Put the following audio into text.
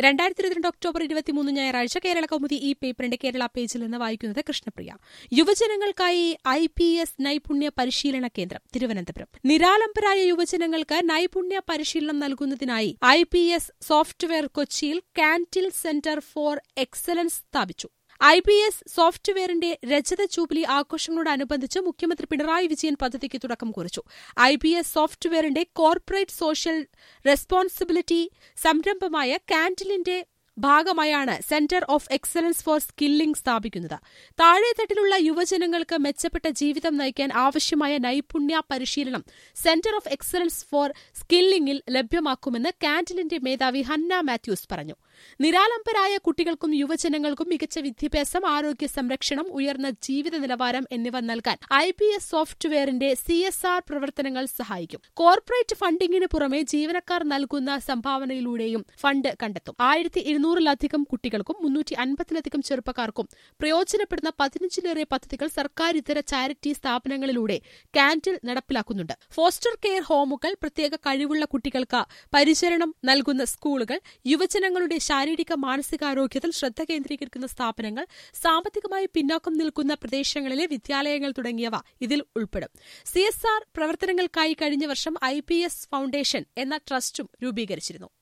രണ്ടായിരത്തി ഇരുപത്തിരണ്ട് ഒക്ടോബർ ഇരുപത്തിമൂന്ന് ഞായറാഴ്ച കേരള കൗമുദി ഈ പേപ്പറിന്റെ കേരള പേജിൽ നിന്ന് വായിക്കുന്നത് കൃഷ്ണപ്രിയ യുവജനങ്ങൾക്കായി ഐ പി എസ് നൈപുണ്യ പരിശീലന കേന്ദ്രം തിരുവനന്തപുരം നിരാലംബരായ യുവജനങ്ങൾക്ക് നൈപുണ്യ പരിശീലനം നൽകുന്നതിനായി ഐ പി എസ് സോഫ്റ്റ്വെയർ കൊച്ചിയിൽ കാന്റിൽ സെന്റർ ഫോർ എക്സലൻസ് സ്ഥാപിച്ചു ഐ പി എസ് സോഫ്റ്റ്വെയറിന്റെ രജത ജൂബിലി ആഘോഷങ്ങളോടനുബന്ധിച്ച് മുഖ്യമന്ത്രി പിണറായി വിജയൻ പദ്ധതിക്ക് തുടക്കം കുറിച്ചു ഐ പി എസ് സോഫ്റ്റ്വെയറിന്റെ കോർപ്പറേറ്റ് സോഷ്യൽ റെസ്പോൺസിബിലിറ്റി സംരംഭമായ കാന്റിലിന്റെ ഭാഗമായാണ് centre of excellence for skilling സ്ഥാപിക്കുന്നത് താഴെത്തട്ടിലുള്ള യുവജനങ്ങൾക്ക് മെച്ചപ്പെട്ട ജീവിതം നയിക്കാൻ ആവശ്യമായ നൈപുണ്യ പരിശീലനം സെന്റർ ഓഫ് എക്സലൻസ് ഫോർ സ്കില്ലിംഗിൽ ലഭ്യമാക്കുമെന്ന് കാന്റിലിന്റെ മേധാവി ഹന്ന മാത്യൂസ് പറഞ്ഞു നിരാലംബരായ കുട്ടികൾക്കും യുവജനങ്ങൾക്കും മികച്ച വിദ്യാഭ്യാസം ആരോഗ്യ സംരക്ഷണം ഉയർന്ന ജീവിത നിലവാരം എന്നിവ നൽകാൻ ഐ പി എസ് സോഫ്റ്റ്വെയറിന്റെ സി എസ് ആർ പ്രവർത്തനങ്ങൾ സഹായിക്കും കോർപ്പറേറ്റ് ഫണ്ടിങ്ങിന് പുറമെ ജീവനക്കാർ നൽകുന്ന സംഭാവനയിലൂടെയും ഫണ്ട് കണ്ടെത്തും ആയിരത്തി ഇരുന്നൂറിലധികം കുട്ടികൾക്കും മുന്നൂറ്റി അൻപതിലധികം ചെറുപ്പക്കാർക്കും പ്രയോജനപ്പെടുന്ന പതിനഞ്ചിലേറെ പദ്ധതികൾ സർക്കാർ ഇതര ചാരിറ്റി സ്ഥാപനങ്ങളിലൂടെ കാന്റിൽ നടപ്പിലാക്കുന്നുണ്ട് ഫോസ്റ്റർ കെയർ ഹോമുകൾ പ്രത്യേക കഴിവുള്ള കുട്ടികൾക്ക് പരിചരണം നൽകുന്ന സ്കൂളുകൾ യുവജനങ്ങളുടെ ശാരീരിക മാനസികാരോഗ്യത്തിൽ ശ്രദ്ധ കേന്ദ്രീകരിക്കുന്ന സ്ഥാപനങ്ങൾ സാമ്പത്തികമായി പിന്നാക്കം നിൽക്കുന്ന പ്രദേശങ്ങളിലെ വിദ്യാലയങ്ങൾ തുടങ്ങിയവ ഇതിൽ ഉൾപ്പെടും സി പ്രവർത്തനങ്ങൾക്കായി കഴിഞ്ഞ വർഷം ഐ ഫൗണ്ടേഷൻ എന്ന ട്രസ്റ്റും രൂപീകരിച്ചിരുന്നു